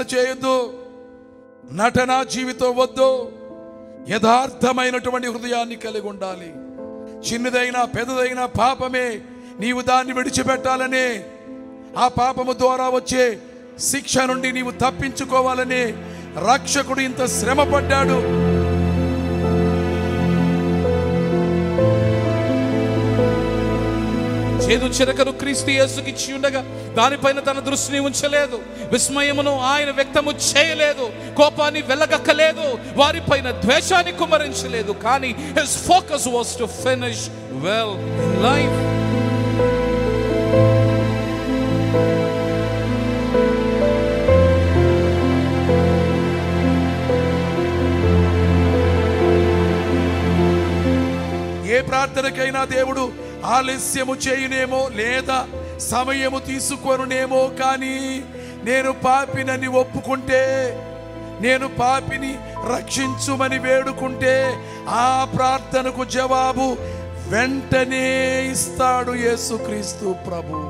చేయొద్దు నటన జీవితం వద్దు యథార్థమైనటువంటి హృదయాన్ని కలిగి ఉండాలి చిన్నదైనా పెద్దదైనా పాపమే నీవు దాన్ని విడిచిపెట్టాలనే ఆ పాపము ద్వారా వచ్చే శిక్ష నుండి నీవు తప్పించుకోవాలనే రక్షకుడు ఇంత శ్రమ పడ్డాడు చేదు చిరకను క్రీస్తు యేసుకి ఇచ్చి ఉండగా దానిపైన తన దృష్టిని ఉంచలేదు విస్మయమును ఆయన వ్యక్తము చేయలేదు కోపాన్ని వెళ్ళగక్కలేదు వారిపైన ద్వేషాన్ని కుమరించలేదు కానీ his focus was to finish well in life ఏ ప్రార్థనకైనా దేవుడు ఆలస్యము చేయునేమో లేదా సమయము తీసుకొనునేమో కానీ నేను పాపినని ఒప్పుకుంటే నేను పాపిని రక్షించుమని వేడుకుంటే ఆ ప్రార్థనకు జవాబు వెంటనే ఇస్తాడు యేసుక్రీస్తు ప్రభు